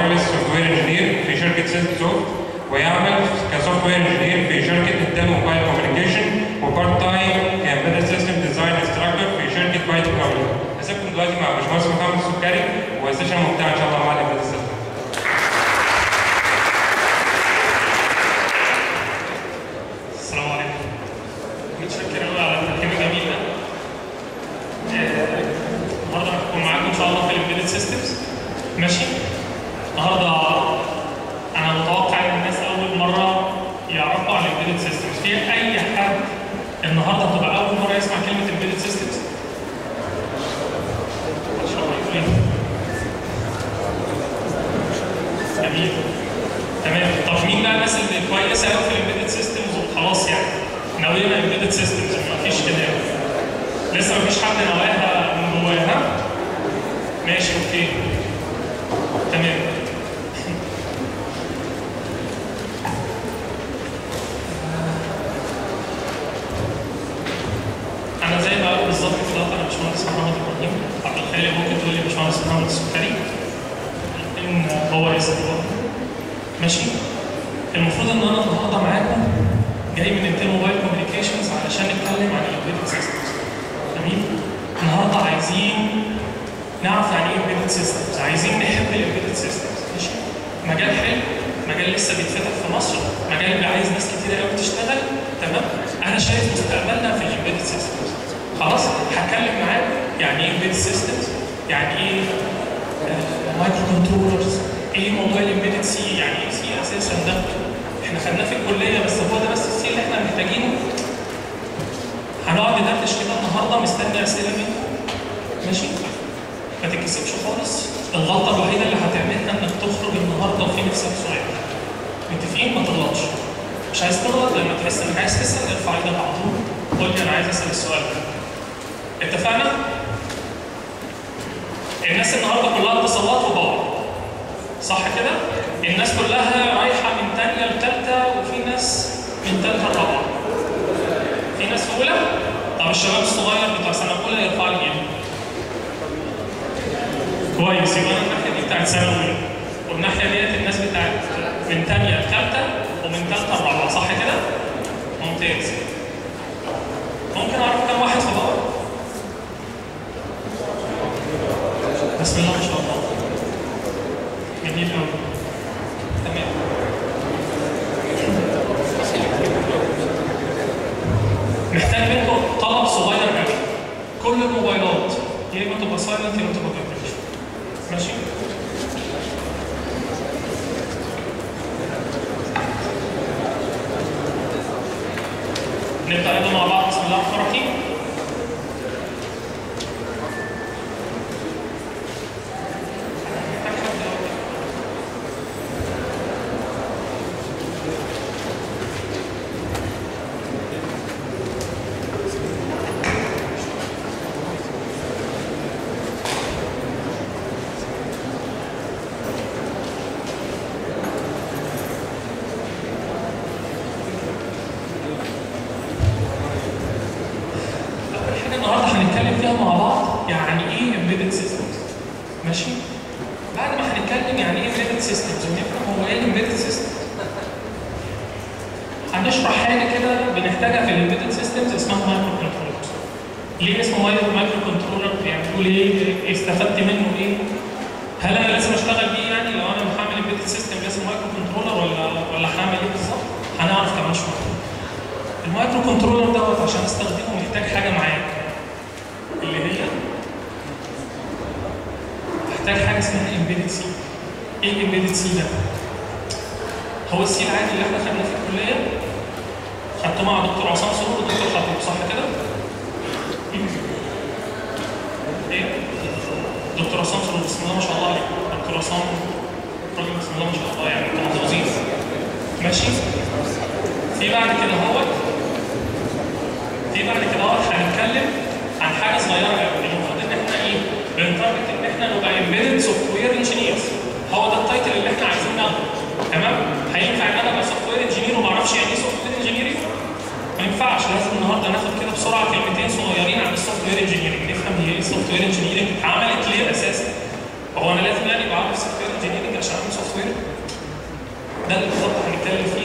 وايرلس سوفت وير انجينير في شركه سيلت سوفت ويعمل كسوفت وير انجينير في شركه انتل موبايل كوميونيكيشن وبارت تايم كامبيدد سيستم ديزاين انستراكتور في شركه باي تكنولوجي هسيبكم دلوقتي مع باشمهندس محمد السكري وسيشن ممتعه ان شاء الله مع الامبيدد سيستم السلام عليكم. متشكر قوي على التركيب الجميل ده. آه، النهارده هكون معاكم ان شاء الله في الامبيدد سيستمز. ماشي؟ النهارده انا متوقع ان الناس اول مره يعرفوا عن الامبيدد سيستمز. في اي حد النهارده هتبقى اول مره يسمع كلمه امبيدد سيستمز؟ ان شاء الله يقول إيه؟ جميل. تمام طب مين بقى الناس اللي كويسه قوي في الامبيدد سيستمز وخلاص يعني ناويين امبيدد سيستمز ما فيش كده يعني. لسه ما فيش حد نواها من جواها ماشي اوكي تمام انا زي ما قلت بالظبط في الاخر انا باشمهندس محمد ابراهيم عبد الخالق ممكن تقول لي باشمهندس محمد السكري ان هو اسم برضه ماشي المفروض ان انا النهارده معاكم جاي من انتل موبايل كوميونيكيشنز علشان نتكلم عن الامبيدد سيستمز جميل النهارده عايزين نعرف يعني ايه امبيدد سيستمز عايزين نحب الامبيدد سيستمز ماشي مجال حلو مجال لسه بيتفتح في مصر مجال عايز ناس كتير قوي تشتغل تمام انا شايف مستقبلنا في الامبيدد سيستمز خلاص هتكلم معاكم يعني ايه امبيدد سيستمز يعني ايه مايكرو كنترولرز ايه موضوع الامبيدد سي يعني ايه سي اساسا ده احنا خدناه في الكليه بس هو ده بس السي اللي احنا محتاجينه هنقعد ندردش كده النهارده مستني اسئله منكم ماشي ما تتكسفش خالص الغلطه الوحيده اللي هتعملها انك تخرج النهارده وفي نفسك سؤال متفقين ما تغلطش مش عايز تغلط لما تحس انك عايز تسال ارفع ايدك على طول قول لي انا عايز اسال السؤال ده اتفقنا؟ الناس النهارده كلها اتصالات وباور صح كده؟ الناس كلها رايحه من ثانيه لثالثه وفي ناس من ثالثه لرابعه. في ناس في اولى؟ طب الشباب الصغير بتاع سنه اولى يرفع لي ايده. كويس يبقى انا الناحيه دي بتاعت سنه اولى والناحيه ديت الناس بتاعت من ثانيه لثالثه ومن ثالثه لرابعه صح كده؟ ممتاز. ممكن اعرف كم واحد في باور؟ بسم الله ما شاء الله. جميل قوي تمام محتاج منكم طلب صغير قوي كل الموبايلات يا اما تبقى سايلنت يا اما تبقى فايبريشن ماشي نبدا يلا مع بعض بسم الله الرحمن الرحيم أول حاجة النهارده هنتكلم فيها مع بعض يعني ايه embedded systems ماشي؟ بعد ما هنتكلم يعني ايه embedded systems ونفهم هو ايه embedded systems هنشرح حاجة كده بنحتاجها في embedded systems اسمها مايكرو كنترولر ليه اسمه مايكرو مايكرو كنترولر يعني بيقول ايه استفدت منه ايه؟ هل انا لازم اشتغل بيه يعني لو انا هعمل embedded system لازم مايكرو كنترولر ولا ولا هعمل ايه بالظبط؟ هنعرف كمان شوية المايكرو كنترولر دوت عشان استخدمه محتاج حاجه معاه اللي هي محتاج حاجه اسمها امبيدد سي ايه الامبيدد سي ده؟ هو السي العادي اللي احنا خدناه في الكليه خدته مع دكتور عصام سرور ودكتور خطيب صح كده؟ ايه؟ دكتور عصام سرور بسم الله ما شاء الله عليك دكتور عصام راجل بسم الله ما شاء الله يعني انتوا محظوظين ماشي؟ في بعد كده اهوت في بعد كده اهوت هنتكلم عن حاجه صغيره قوي المفروض ان احنا ايه بنتارجت ان احنا نبقى امبيدد سوفت وير انجينيرز هو ده التايتل اللي احنا عايزين ناخده تمام هينفع ان انا ابقى سوفت وير انجينير وما اعرفش يعني ايه سوفت وير انجينيرنج ما ينفعش لازم النهارده ناخد كده بسرعه كلمتين صغيرين عن السوفت وير انجينيرنج نفهم هي ايه السوفت وير انجينيرنج اتعملت ليه اساسا هو انا لازم يعني ابقى عارف سوفت وير انجينيرنج عشان اعمل سوفت ده اللي بالظبط هنتكلم فيه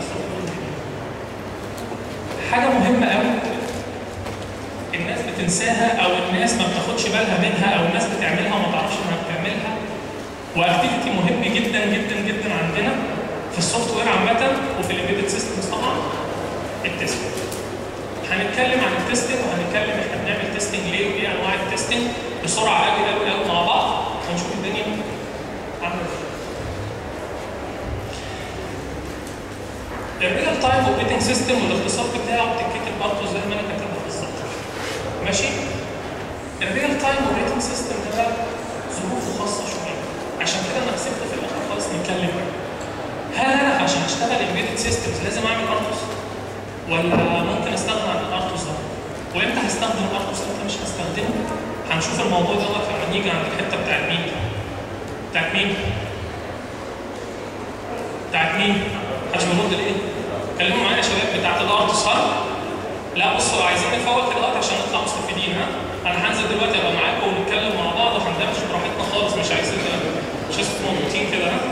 حاجه مهمه قوي الناس بتنساها او الناس ما بتاخدش بالها منها او الناس بتعملها وما تعرفش انها بتعملها واكتيفيتي مهم جدا جدا جدا عندنا في السوفت وير عامه وفي الامبيدد سيستمز طبعا التستنج هنتكلم عن التستنج وهنتكلم احنا بنعمل تستنج ليه وايه انواع التستنج بسرعه قوي قوي قوي مع بعض هنشوف الدنيا عامله ازاي الريال تايم اوبريتنج سيستم والاختصار بتاعه بتتكتب برضه زي ما انا كاتبها بالظبط ماشي الريال تايم اوبريتنج سيستم ده بقى ظروفه خاصه شويه عشان كده انا سبت في الاخر خالص نتكلم عنه هل انا عشان اشتغل امبيدد سيستمز لازم اعمل ارتوس ولا ممكن استغنى عن الارتوس ده وامتى هستخدم الارتوس امتى مش هستخدمه هنشوف الموضوع دوت لما نيجي عند الحته بتاعت مين بتاعت مين بتاعت مين محدش بيرد ليه كلموا معايا يا شباب بتاعت الارتوس ها لا بصوا عايزين نفوق كده وقت عشان نطلع مستفيدين ها انا هنزل دلوقتي ابقى معاكم ونتكلم مع بعض وهندمج براحتنا خالص مش عايزين مش عايزين مضغوطين كده ها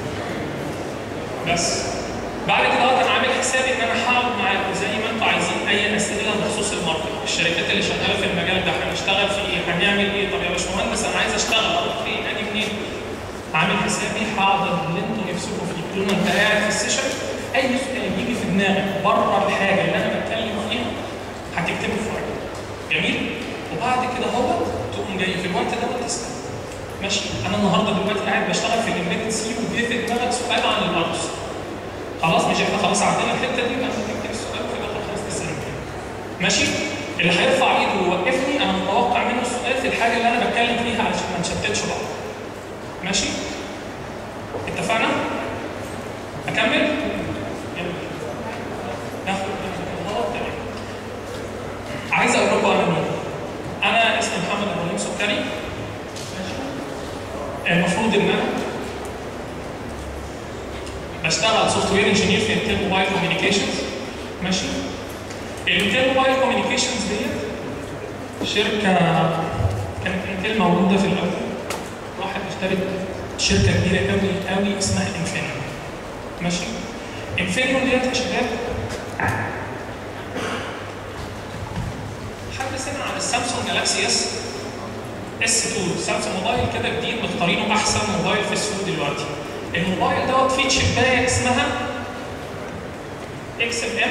بس بعد كده وقت انا عامل حسابي ان انا هقعد معاكم زي ما انتم عايزين اي اسئله بخصوص الماركت الشركات اللي شغاله في المجال ده هنشتغل في ايه هنعمل ايه طب يا باشمهندس انا عايز اشتغل اروح فين اجي منين عامل حسابي هقدر اللي انتوا نفسكم فيه طول ما انت قاعد في السيشن اي سؤال يجي في دماغك بره الحاجه اللي انا بتكلم فيها هتكتبه في ورقه جميل وبعد كده هو تقوم جاي في الوقت ده وتسال ماشي انا النهارده دلوقتي قاعد بشتغل في الامبيدد سي وجه في دماغك سؤال عن الارض خلاص مش احنا خلاص عدينا الحته دي يبقى تكتب السؤال وفي الاخر خلاص تسال ماشي اللي هيرفع ايده ويوقفني انا متوقع منه السؤال في الحاجه اللي انا بتكلم فيها علشان ما نشتتش بعض ماشي اتفقنا اكمل يلا. ناخد غلط تمام عايز اقول لكم انا مين انا اسمي محمد ابراهيم سكري المفروض ان انا بشتغل سوفت وير انجينير في انتل موبايل كوميونيكيشنز ماشي الانتل موبايل كوميونيكيشنز ديت شركه كانت انتل موجوده في الاول راحت اشترت شركه كبيره قوي قوي اسمها انفينيو ماشي انفينيو ديت يا شباب حد سمع عن السامسونج جالاكسي اس اس 2 سامسونج موبايل كده جديد مختارينه احسن موبايل في السوق دلوقتي الموبايل دوت فيه تشيبايه اسمها اكس ام ام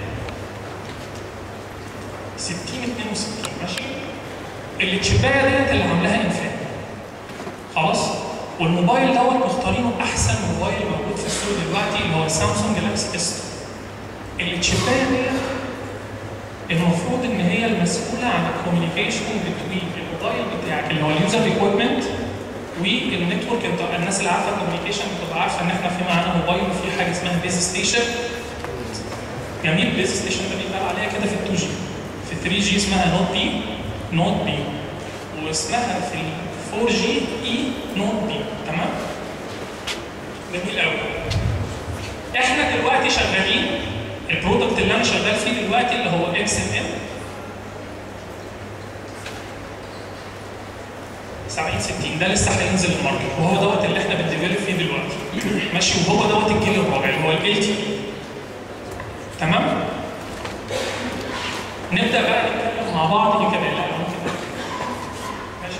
6062 ماشي التشيبايه ديت اللي عاملاها انفينيو خلاص والموبايل دوت مختارينه احسن موبايل موجود في السوق دلوقتي اللي هو السامسونج جالاكسي اس التشيبايه ديت المفروض ان هي المسؤوله عن الكوميونيكيشن بين الموبايل بتاعك اللي هو اليوزر ايكويبمنت والنتورك انت الناس اللي عارفه الكوميونيكيشن بتبقى عارفه ان احنا في معانا موبايل وفي حاجه اسمها بيز ستيشن جميل بيز ستيشن ده بيتقال عليها كده في ال 2 جي في ال 3 جي اسمها نوت بي نوت بي واسمها في ال 4 جي اي نوت بي تمام جميل قوي احنا دلوقتي شغالين البرودكت اللي انا شغال فيه دلوقتي اللي هو اكس ام ام 70 60 ده لسه هينزل الماركت وهو دوت اللي احنا بنديفلوب فيه دلوقتي ماشي وهو دوت الجيل الرابع اللي هو ال تي تمام نبدا بقى نتكلم مع بعض ايه كمان لا ممكن ماشي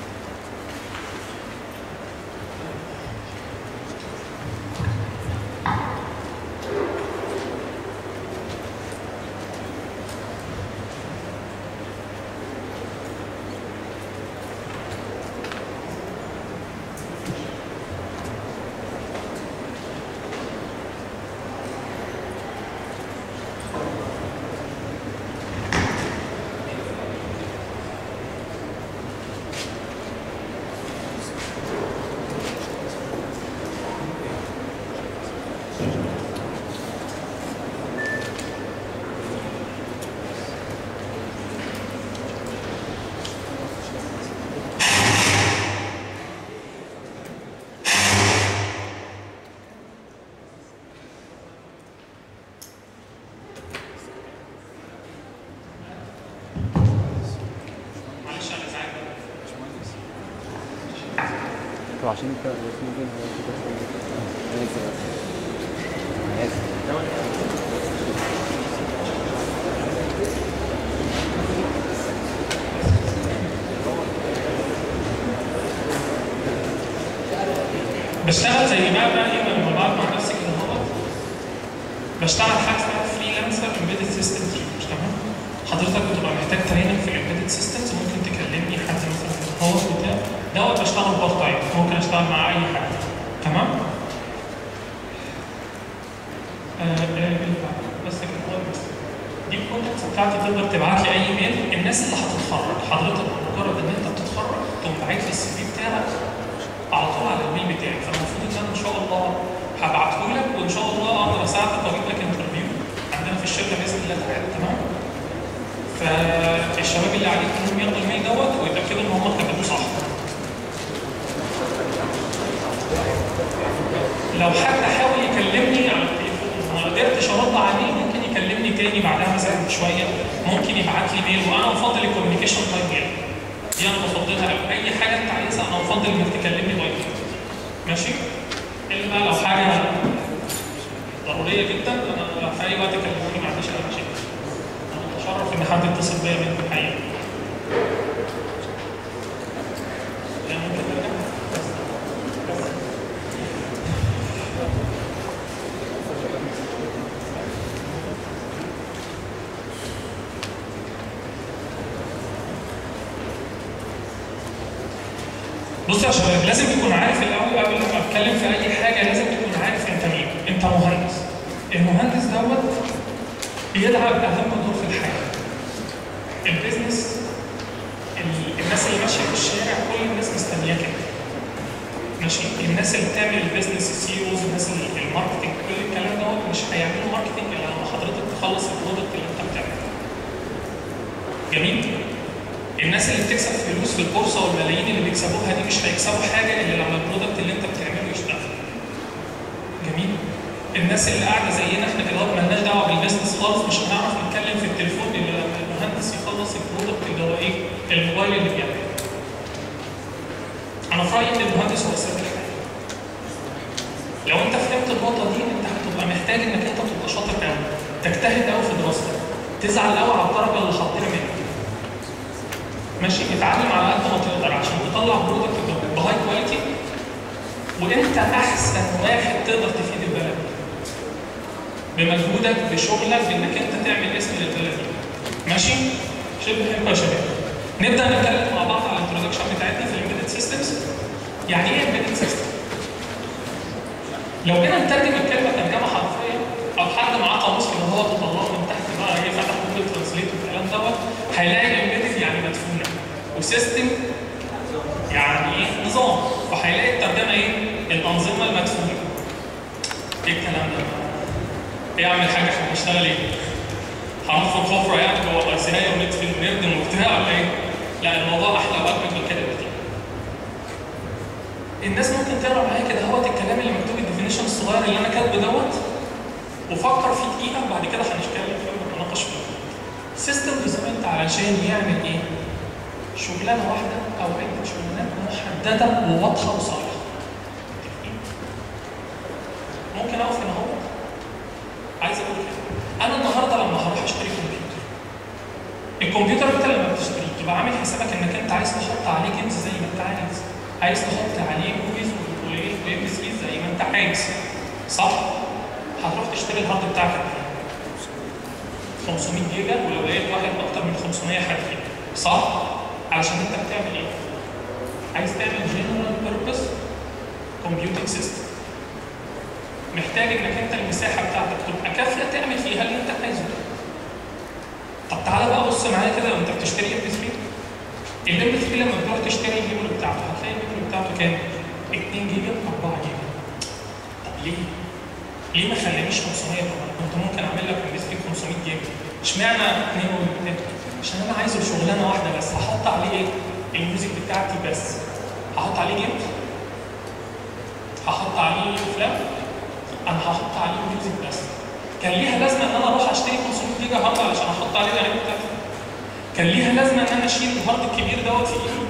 معلش انا ازعاج طب عشان انت ممكن هو كده بشتغل زي ما بقى ايه لما بقعد مع نفسي كده هو بشتغل حاجه اسمها فريلانسر امبيدد سيستم مش تمام حضرتك بتبقى محتاج تريننج في الامبيدد سيستمز ممكن تكلمني حد مثلا هو بتاع دوت بشتغل بارت تايم ممكن اشتغل مع اي حد تمام آه، آه، بس كده هو بس. دي الكونتاكتس بتاعتي تقدر تبعت لي اي ايميل الناس اللي هتتخرج حضرتك مجرد ان انت بتتخرج تقوم باعت لي السي في بتاعك على طول على الميل بتاعي فالمفروض ان انا ان شاء الله هبعته لك وان شاء الله اقدر اساعدك واجيب لك انترفيو عندنا في الشركه باذن الله تعالى تمام فالشباب اللي عليك انهم ياخدوا الميل دوت ويتاكدوا ان هم كتبوه صح لو حد حاول يكلمني على التليفون وما قدرتش ارد عليه ممكن يكلمني تاني بعدها مثلا بشويه ممكن يبعت لي ميل وانا بفضل الكوميونيكيشن باي ميل دي انا بفضلها قوي اي حاجه انت عايزها انا بفضل انك تكلمني باي ميل ماشي الا بقى لو حاجه ضروريه جدا انا في اي وقت كلموني ما عنديش اي مشاكل انا اتشرف ان حد يتصل بيا منكم الحقيقه يعني ممكن نرجع؟ بص يا شباب لازم تكون عارف الاول قبل ما اتكلم في اي حاجه لازم تكون عارف انت مين انت مهندس المهندس دوت بيلعب اهم دور في الحياه البيزنس ال- الناس اللي ماشيه في الشارع كل الناس مستنياك انت ماشي الناس اللي بتعمل البيزنس السي اوز الناس اللي الماركتنج كل الكلام دوت مش هيعملوا ماركتنج الا لما حضرتك تخلص البرودكت اللي انت بتعمله جميل الناس اللي بتكسب فلوس في البورصه والملايين اللي بيكسبوها دي مش هيكسبوا حاجه الا لما البرودكت اللي انت بتعمله يشتغل. جميل؟ الناس اللي قاعده زينا احنا كده اهوت مالناش دعوه بالبيزنس خالص مش هنعرف نتكلم في التليفون الا لما المهندس يخلص البرودكت اللي هو ايه؟ الموبايل اللي بيعمله. انا في رايي ان المهندس هو سر الحياه. لو انت فهمت النقطه دي انت هتبقى محتاج انك انت تبقى شاطر قوي تجتهد قوي في دراستك تزعل قوي على الدرجه اللي حاطينها منك ماشي اتعلم على قد ما تقدر عشان تطلع برودكت بهاي كواليتي وانت احسن واحد تقدر تفيد البلد بمجهودك بشغلك بانك انت تعمل اسم للبلد دي ماشي شبه حلو يا شباب نبدا نتكلم مع بعض على الانترودكشن بتاعتنا في الامبيدد سيستمز يعني ايه امبيدد سيستم لو جينا نترجم الكلمه ترجمه حرفيه او حد معاه قاموس كده هو طلعه من تحت بقى ايه فتح جوجل ترانسليت والكلام دوت هيلاقي امبيدد يعني مدفونه وسيستم يعني ايه نظام وهيلاقي الترجمه ايه الانظمه المدفونه ايه الكلام ده ايه اعمل حاجه احنا بنشتغل ايه هنفرض حفره يعني جوه الارسنيه وندفن ونردم وبتاع ولا ايه لا الموضوع احلى واجمل من كده بكتير الناس ممكن تقرا معايا كده اهوت الكلام اللي مكتوب الديفينيشن الصغير اللي انا كاتبه دوت وفكر فيه دقيقه وبعد كده هنتكلم فيه ونتناقش فيه سيستم ديزايند علشان يعمل ايه؟ شغلانه واحده او عده شغلانات محدده وواضحه وصريحه. ممكن اقف هنا اهو عايز اقول كده انا النهارده لما هروح اشتري كمبيوتر الكمبيوتر انت لما بتشتريه تبقى عامل حسابك انك انت عايز تحط عليه جيمز زي ما انت عايز عايز تحط عليه موفيز وام بي 3 زي ما انت عايز صح؟ هتروح تشتري الهارد بتاعك قد ايه؟ 500 جيجا ولو لقيت واحد اكتر من 500 هتجيب صح؟ علشان انت بتعمل ايه؟ عايز تعمل جنرال بيربس كومبيوتنج سيستم محتاج انك انت المساحه بتاعتك تبقى كافيه تعمل فيها اللي انت عايزه طب تعالى بقى بص معايا كده وانت بتشتري ام بي 3 الام بي 3 لما بتروح تشتري الميموري بتاعته هتلاقي الميموري بتاعته كام؟ 2 جيجا 4 جيجا طب ليه؟ ليه ما خلانيش 500 طبعا كنت ممكن اعمل لك ام بي 3 500 جيجا اشمعنى 2 و عشان انا عايزه شغلانه واحده بس هحط عليه ايه؟ الميوزك بتاعتي بس هحط عليه جيمز هحط عليه افلام انا هحط عليه ميوزك بس كان ليها لازمه ان انا اروح اشتري 500 جيجا هارد علشان احط عليه الاغاني بتاعتي كان ليها لازمه ان انا اشيل الهارد الكبير دوت في ايدي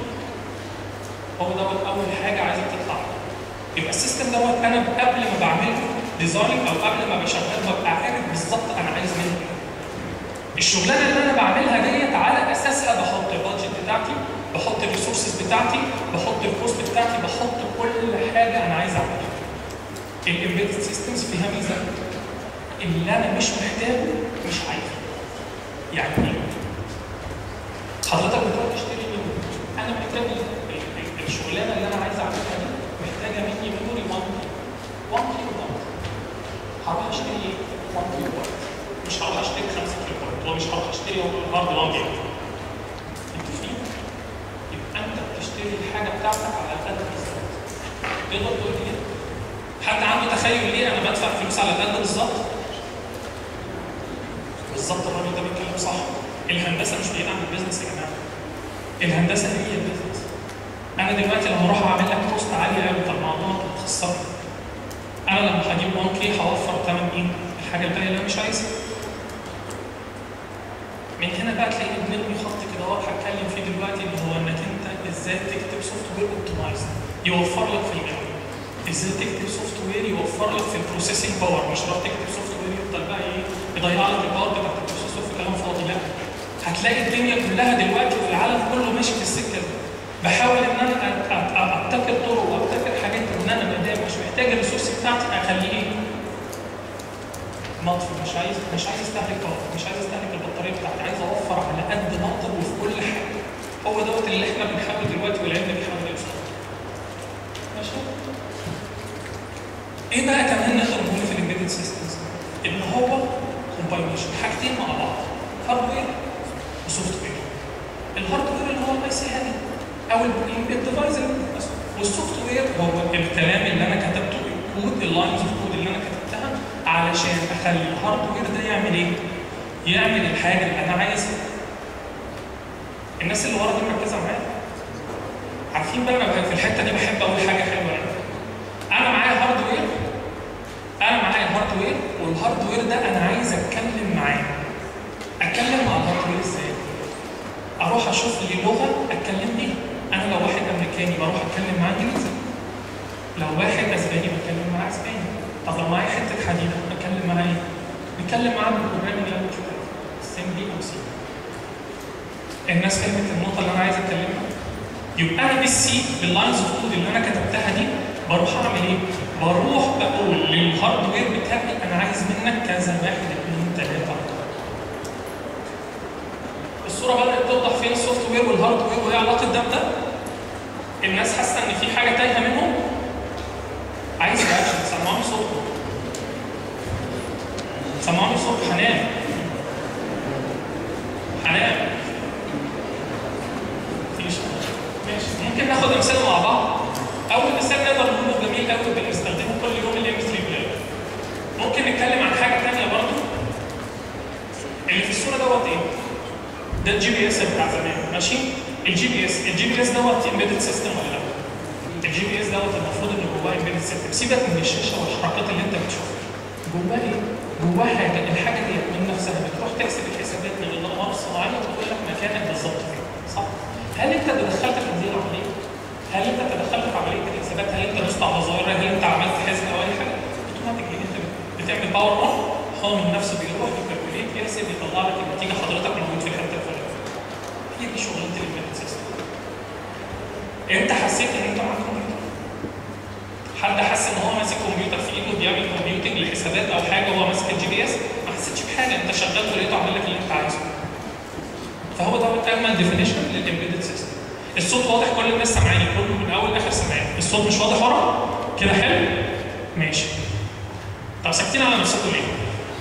هو دوت اول حاجه عايزك تطلع يبقى السيستم دوت انا قبل ما بعمله ديزاين او قبل ما بشغل ببقى عارف بالظبط انا عايز منه ايه الشغلانه اللي انا بعملها ديت على اساسها بحط البادجت بتاعتي بحط الريسورسز بتاعتي بحط الكوست بتاعتي بحط كل حاجه انا عايز اعملها الامبيدد سيستمز فيها ميزه اللي انا مش محتاجه مش عايزه يعني ايه حضرتك بتروح تشتري مني انا محتاج ال- ال- الشغلانه اللي انا عايز اعملها دي محتاجه مني ميموري 1 كيلو 1 كيلو بايت هروح اشتري ايه 1 كيلو بايت مش هروح اشتري 5 كيلو بايت ومش هروح اشتري هارد 1 جيجا انت فين؟ يبقى انت بتشتري الحاجه بتاعتك على قد بالظبط تقدر تقول لي كده؟ حد عنده تخيل ليه انا بدفع فلوس على قد بالظبط؟ بالظبط الراجل ده بيتكلم صح الهندسه مش بعيده عن البيزنس يا جماعه الهندسه هي البيزنس انا دلوقتي لما اروح اعمل لك كوست عاليه قوي طب ما الموضوع بتخسرني انا لما هجيب 1 كي هوفر ثمن ايه؟ الحاجه الباقيه اللي انا مش عايزها من هنا بقى تلاقيني بنرمي خط كده اهو هتكلم فيه دلوقتي اللي هو انك انت ازاي تكتب سوفت وير اوبتمايز يوفر لك في الميموري ازاي تكتب سوفت وير يوفر لك في البروسيسنج باور مش راح تكتب سوفت وير يفضل بقى ايه يضيع لك الباور بتاعت البروسيسور في كلام فاضي لا هتلاقي الدنيا كلها دلوقتي والعالم كله ماشي في السكه دي بحاول ان انا أ- أ- أ- ابتكر طرق وابتكر حاجات ان انا ما دام مش محتاج الريسورس بتاعتي اخليه ايه؟ مطفي مش عايز مش عايز استهلك باور مش عايز استهلك البطاريه بتاعتي عايز اوفر على قد ما اقدر وفي كل حاجه هو دوت اللي احنا بنحاول دلوقتي والعلم بيحاول يوصل ماشي ايه بقى كمان نقدر نقول في الامبيدد سيستمز ان هو كومباينيشن حاجتين مع بعض هاردوير وسوفت وير الهاردوير اللي هو الاي سي هادي او الديفايس والسوفت وير هو الكلام اللي انا كتبته الكود اللاينز اوف كود اللي انا كتبتها علشان اخلي الهاردوير ده يعمل ايه؟ يعمل الحاجه اللي انا عايزها الناس اللي ورا دي مركزه معايا عارفين بقى انا في الحته دي بحب اقول حاجه حلوه يعني انا معايا هاردوير انا معايا هاردوير والهاردوير ده انا عايز اتكلم معاه اتكلم مع الهاردوير ازاي اروح اشوف لي لغه اتكلم بيها انا لو واحد امريكاني بروح اتكلم معاه انجليزي لو واحد اسباني بتكلم معاه اسباني طب لو معايا حته حديده بتكلم معاه ايه؟ بتكلم معاه بالبروجرامينج لانجوج سيمبلي او سي الناس فهمت النقطه اللي انا عايز اتكلمها يبقى انا بالسي باللاينز اوف كود اللي انا كتبتها دي بروح اعمل ايه؟ بروح بقول للهاردوير بتاعي انا عايز منك كذا واحد اثنين ثلاثه اربعه. الصوره بدات توضح فين السوفت وير والهاردوير وايه علاقه ده بده؟ الناس حاسه ان في حاجه تايهه منهم عايز رياكشن سمعوني صوتكم سمعوني صوت حنان حنان مفيش ماشي ممكن ناخد امثله مع بعض اول مثال نقدر نقوله جميل قوي بنستخدمه كل يوم الام 3 بلاير ممكن نتكلم عن حاجه ثانيه برضه اللي في الصوره دوت ايه؟ ده الجي بي اس بتاع زمان ماشي؟ الجي بي اس الجي بي اس دوت امبيدد سيستم ولا لا؟ الجي بي اس دوت المفروض ان جواه امبيدد سيستم سيبك من الشاشه والحركات اللي انت بتشوفها جواه ايه؟ جواه حاجه الحاجه دي من نفسها بتروح تحسب الحسابات من الاقمار الصناعيه وتقول لك مكانك بالظبط فين صح؟ هل انت تدخلت في هذه العمليه؟ هل انت تدخلت في عمليه الحسابات؟ هل انت دوست على زرار؟ هل انت عملت حسب او اي حاجه؟ اوتوماتيكلي انت بتعمل باور اون هو من نفسه بيروح يكالكوليت يحسب يطلع لك النتيجه حضرتك موجود في الحته الفلانيه. هي دي شغلانه الامبيدد سيستم. انت حسيت ان انت معاك كمبيوتر حد حس ان هو ماسك كمبيوتر في ايده بيعمل كمبيوتنج لحسابات او حاجه وهو ماسك الجي بي اس ما حسيتش بحاجه انت شغال ولقيته عامل لك اللي انت عايزه فهو ده اجمل ديفينيشن للامبيدد سيستم الصوت واضح كل الناس سامعاني كله من اول لاخر سامعاني الصوت مش واضح ورا كده حلو ماشي طب ساكتين على نفسكم ليه؟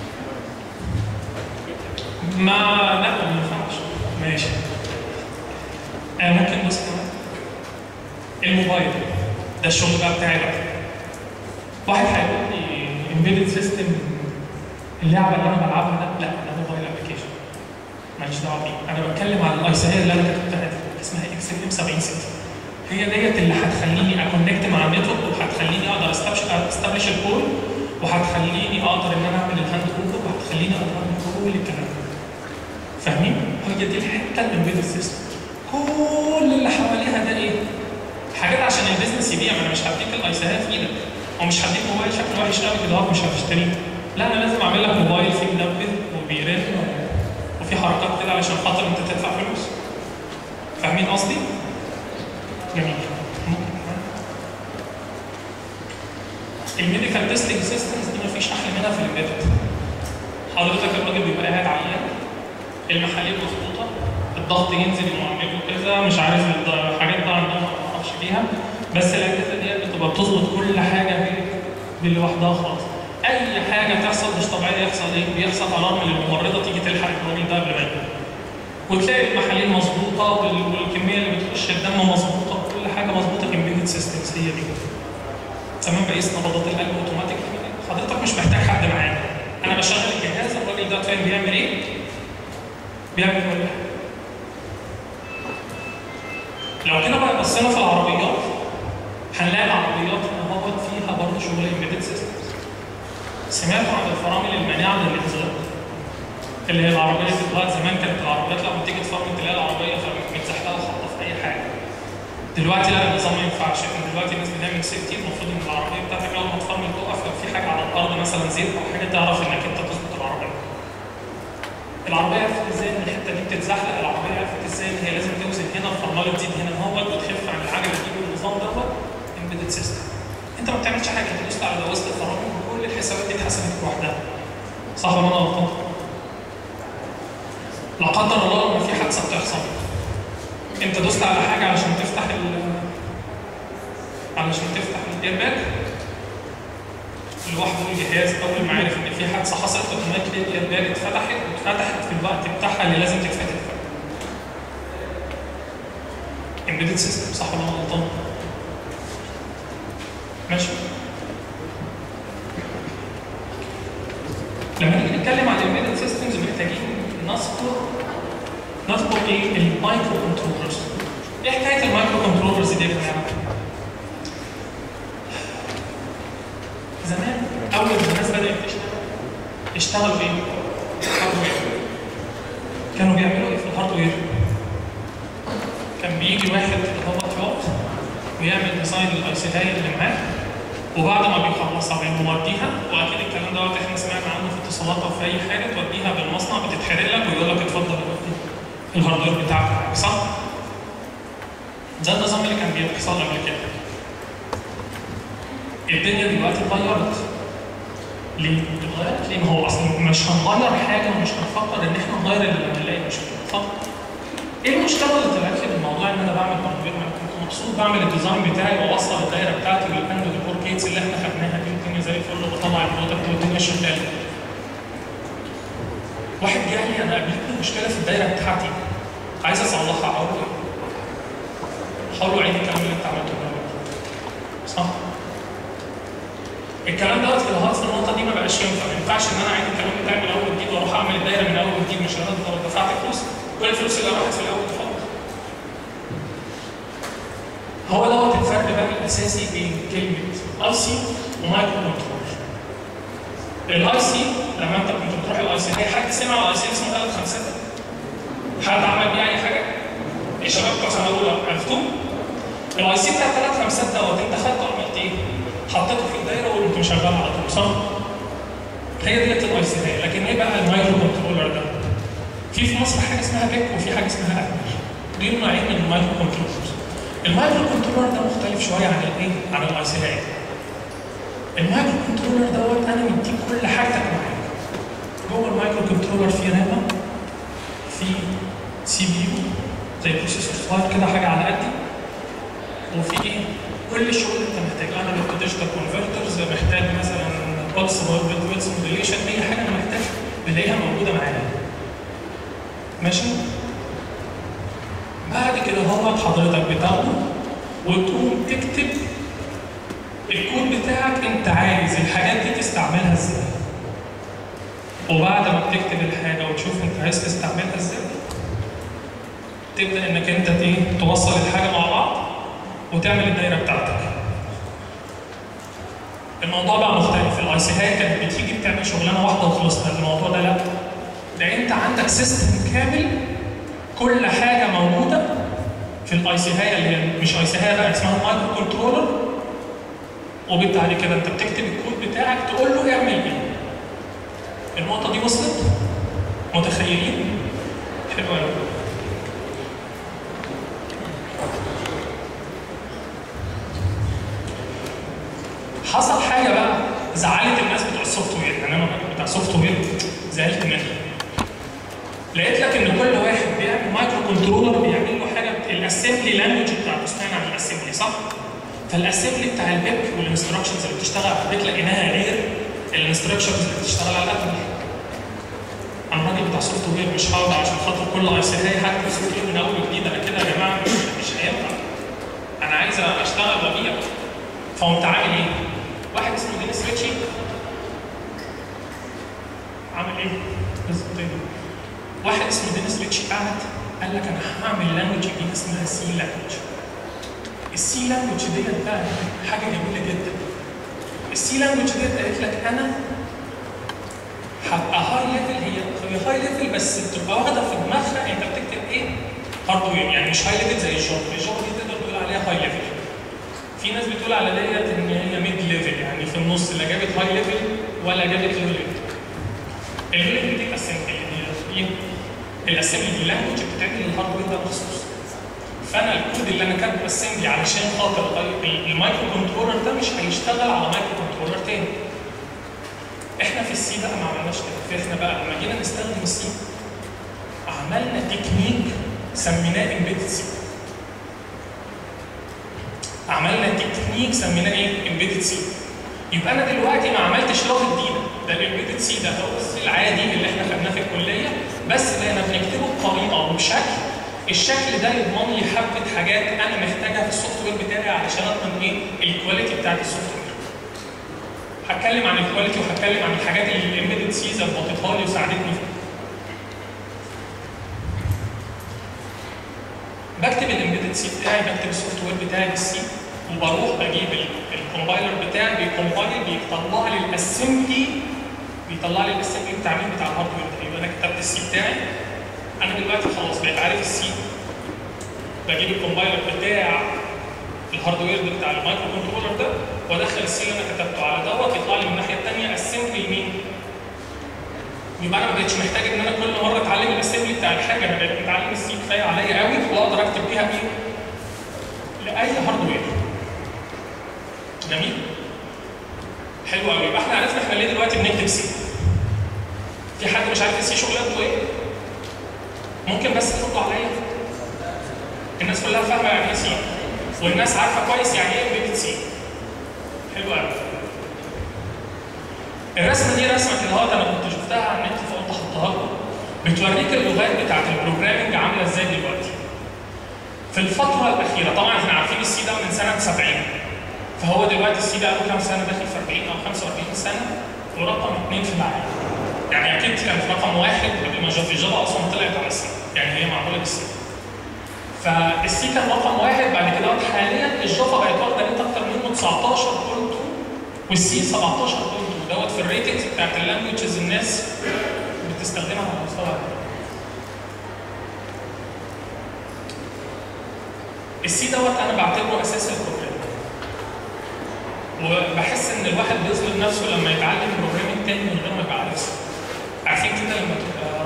ما لا ما ينفعش ماشي آه ممكن بص كمان الموبايل ده الشغل بقى بتاعي بقى واحد هيقول لي امبيدد سيستم اللعبه اللي انا بلعبها ده لا ده موبايل ابلكيشن ماليش دعوه بيه انا بتكلم على الايسايه اللي انا كتبتها دي اسمها اكس ام 76 هي ديت اللي هتخليني اكونكت مع النتورك وهتخليني اقدر استبلش الكول وهتخليني اقدر ان انا اعمل الهاند كود وهتخليني اقدر اعمل كل الكلام ده فاهمين؟ هي دي الحته الامبيدد سيستم كل اللي حواليها ده ايه؟ حاجات عشان البيزنس يبيع ما انا مش هديك الايسايات في ايدك هو مش هديك موبايل شكله وحش قوي كده اهو مش هتشتريه لا انا لازم اعمل لك موبايل فيه منبه وبيرن وفي حركات كده علشان خاطر انت تدفع فلوس فاهمين قصدي؟ جميل الميديكال تيستنج سيستمز دي مفيش احلى منها في الامبيدد حضرتك الراجل بيبقى قاعد عيان المحاليل مظبوطه الضغط ينزل يعمله كذا مش عارف الض- الحاجات دي عندهم ما اعرفش فيها بس الاجهزه دي بتبقى بتظبط كل حاجه لوحدها خالص اي حاجه تحصل مش طبيعيه يحصل ايه؟ بيحصل الارم للممرضه تيجي تلحق الراجل ده قبل ما يموت وتلاقي المحاليل مظبوطه وال- والكميه اللي بتخش الدم مظبوطه كل حاجه مظبوطه امبيدد سيستمز هي دي تمام بقيس نبضات القلب اوتوماتيك حضرتك مش محتاج حد معانا انا بشغل الجهاز الراجل ده فاهم بيعمل ايه؟ بيعمل كل حاجه لو كده بقى بصينا في العربيات هنلاقي العربيات اهوت فيها برضه شغل امبيدد سيستمز سمعتوا عن الفرامل المانعه للانزلاق اللي هي العربيه دلوقتي زمان كانت العربيات لما تيجي تفرمل تلاقي العربيه متزحلقه خبطه في اي حاجه دلوقتي لا النظام ما ينفعش إن دلوقتي الناس بتعمل سيفتي المفروض ان العربيه بتاعتك اول ما تفرمل تقف لو في حاجه على الارض مثلا زيت او حاجه تعرف انك انت تظبط العربيه العربيه عرفت ازاي ان الحته دي بتتزحلق العربيه عرفت ازاي ان هي لازم توزن هنا الفرمله تزيد هنا اهوت وتخف عن العجله دي بالنظام دوت امبيدد سيستم انت ما بتعملش حاجه انت دوست على دواسه الفرامل وكل الحسابات دي اتحسبت لوحدها صح ولا انا غلطان؟ لا قدر الله لما في حادثه بتحصل انت دوست على حاجه علشان تفتح ال علشان تفتح الايرباك لوحده الجهاز اول ما عرف ان في حادثه حصلت اوتوماتيكلي الايرباك اتفتحت واتفتحت في الوقت بتاعها اللي لازم تتفتح امبيدد سيستم صح ولا انا غلطان؟ ماشي لما نيجي نتكلم عن الامبيدد سيستمز محتاجين نذكر نذكر ايه المايكرو كنترولرز ايه حكايه المايكرو كنترولرز دي يا جماعه زمان اول ما الناس بدات تشتغل اشتغلوا ايه هاردوير كانوا بيعملوا ايه في الهاردوير كان بيجي واحد اللي هو يقف ويعمل ديزاين للايسيهاي اللي معاه وبعد ما بيخلصها بيوديها واكيد الكلام دوت احنا سمعنا عنه في اتصالات او في اي حاجه توديها بالمصنع بتتحرق لك ويقول لك اتفضل ودي الهاردوير بتاعك معاك صح؟ ده النظام اللي كان بيحصل قبل كده. الدنيا دلوقتي اتغيرت. ليه؟ اتغيرت ليه؟ ما هو اصلا مش هنغير حاجه ومش هنفكر ان احنا نغير اللي لما نلاقي مشكله صح؟ ايه المشكله اللي طلعت لي بالموضوع ان انا بعمل هاردوير انا كنت مبسوط بعمل الديزاين بتاعي واوصل الدايره بتاعتي بالاند والكور كيتس اللي احنا خدناها دي والدنيا زي الفل وبطلع البرودكت والدنيا شغاله. واحد جه لي انا قابلتني مشكله في الدايره بتاعتي عايز اصلحها اقول له ايه؟ هقول له عيد الكلام اللي انت عملته ده صح؟ الكلام دوت في الهارد في النقطه دي ما بقاش ينفع ما ينفعش ان انا اعيد الكلام بتاعي من اول وجديد واروح اعمل الدايره من اول وجديد مش انا لو دفعت فلوس كل الفلوس اللي راحت في الاول خالص هو دوت الفرق بقى الاساسي بين كلمه اي سي ومايكرو كنترول الاي سي لما انت كنت بتروح الاي سي هي حد سمع الاي سي اسمه ثلاث خمسات حد عمل بيه اي حاجه؟ يا شباب بتوع سنه اولى عرفتوه؟ الاي سي بتاع ثلاث خمسات دوت انت خدته عملت ايه؟ حطيته في الدايره وقمت مشغل على طول صح؟ هي ديت الاي سي هي لكن ايه بقى المايكرو كنترولر ده؟ في في مصر حاجه اسمها بيك وفي حاجه اسمها ابل دول نوعين من المايكرو كنترولرز المايكرو كنترولر ده مختلف شويه عن الايه؟ عن الاي سي هي المايكرو كنترولر دوت انا مديك كل حاجتك معاك جوه المايكرو كنترولر في رامه في سي بي يو زي بروسيسور صغير كده حاجه على قدي وفي ايه؟ كل الشغل اللي انت محتاجه انا محتاج ديجيتال كونفرترز محتاج مثلا بلس ويدز موديليشن اي حاجه انا محتاج بلاقيها موجوده معايا ماشي؟ بعد كده هو حضرتك بتاخده وتقوم تكتب الكود بتاعك انت عايز الحاجات دي تستعملها ازاي وبعد ما بتكتب الحاجه وتشوف انت عايز تستعملها ازاي تبدا انك انت ايه توصل الحاجه مع بعض وتعمل الدايره بتاعتك الموضوع بقى مختلف الاي سي هاي كانت بتيجي بتعمل شغلانه واحده وخلصنا الموضوع ده لا ده انت عندك سيستم كامل كل حاجه موجوده في الاي سي هاي اللي هي مش اي سي هاي بقى اسمها مايكرو كنترولر وبالتالي كده انت بتكتب الكود بتاعك تقول له اعمل ايه النقطه دي وصلت متخيلين حلو قوي حصل حاجه بقى زعلت الناس بتوع السوفت وير يعني انا بتاع سوفت وير زعلت منها لقيت لك ان كل واحد بيعمل مايكرو كنترولر بيعمل له حاجه الاسمبلي لانجوج بتاعته سمعنا عن الاسمبلي صح؟ فالاسمبلي بتاع البيك والانستراكشنز اللي بتشتغل على البيك لقيناها غير الانستراكشنز اللي بتشتغل على الابل انا راجل بتاع سوفت وير مش هقعد عشان خاطر كل اي سي هي حاجه سوفت وير من اول وجديد انا كده يا جماعه مش, مش هينفع انا عايز اشتغل وابيع فقمت عامل ايه؟ واحد اسمه دينيس ريتشي عامل ايه؟ بالظبط ايه؟ واحد اسمه دينيس ريتشي قعد قال لك انا هعمل لانجوج جديده اسمها سي لانجوج السي لانجوج ديت بقى حاجه جميله جدا السي لانجوج ديت قالت لك انا هبقى هاي ليفل هي هي هاي ليفل بس بتبقى واخده في دماغها انت بتكتب ايه؟ هاردوير يعني مش هاي ليفل زي الجافا، الجافا دي تقدر تقول عليها هاي ليفل. في ناس بتقول على ديت ان هي ميد ليفل يعني في النص لا جابت هاي ليفل ولا جابت لو ليفل. اللو ليفل دي اسمبلي يعني ايه؟ الاسمبلي دي لانجوج بتعمل الهاردوير ده مخصوص. فانا الكود اللي انا كاتبه اسمبلي علشان خاطر المايكرو كنترولر ده مش هيشتغل على مايكرو كنترولر تاني. احنا في السي بقى ما عملناش كده احنا بقى لما جينا نستخدم السي عملنا تكنيك سميناه امبيدد سي عملنا تكنيك سميناه ايه امبيدد سي يبقى انا دلوقتي ما عملتش لغه جديده ده الامبيدد سي ده هو السي العادي اللي احنا خدناه في الكليه بس بقينا بنكتبه بطريقه وبشكل الشكل ده يضمن لي حبه حاجات انا محتاجها في السوفت وير بتاعي علشان اضمن ايه الكواليتي بتاعت السوفت وير هتكلم عن الكواليتي وهتكلم عن الحاجات اللي الامبيدد سي ظبطتها لي وساعدتني فيها. بكتب الامبيدد سي بتاعي بكتب السوفت وير بتاعي بالسي وبروح بجيب الكومبايلر بتاعي بيكومبايل بيطلع لي الاسمبلي بيطلع لي الاسمبلي بتاع مين بتاع الهاردوير ده يبقى انا كتبت السي بتاعي انا دلوقتي خلاص بقيت عارف السي بجيب الكومبايلر بتاع الهاردوير ده بتاع المايكرو كنترولر ده وادخل السي اللي انا كتبته على دوت يطلع لي من الناحيه الثانيه اسمبلي مين؟ يبقى انا ما بقتش محتاج ان انا كل مره اتعلم الاسمبلي بتاع الحاجه انا بقيت متعلم السي كفايه عليا قوي واقدر اكتب بيها ايه؟ لاي هاردوير. جميل؟ حلو قوي يبقى احنا عرفنا احنا ليه دلوقتي بنكتب سي. في حد مش عارف السي شغلانته ايه؟ ممكن بس تردوا عليا؟ الناس كلها فاهمه يعني ايه سي والناس عارفه كويس يعني ايه امبيدد سي. حلو قوي. الرسمه دي رسمه كده اهوت انا كنت شفتها على النت فقلت احطها لكم بتوريك اللغات بتاعت البروجرامنج عامله ازاي دلوقتي. في الفتره الاخيره طبعا احنا عارفين السي ده من سنه 70 فهو دلوقتي السي ده له كام سنه داخل في 40 او 45 سنه ورقم اثنين في العالم. يعني اكيد كان في رقم واحد قبل ما جافا جافا اصلا طلعت على السي يعني هي معموله بالسي. فالسي كان رقم واحد بعد كده حاليا الجافا بقت واخده ريت اكتر منه 19.2 والسي 17.2 دوت في الريتنجز بتاعت اللانجوجز الناس بتستخدمها على مستوى العالم. السي دوت انا بعتبره اساس البروجرام. وبحس ان الواحد بيظلم نفسه لما يتعلم بروجرامينج تاني من غير ما يبقى عارف سي. عارفين كده لما تبقى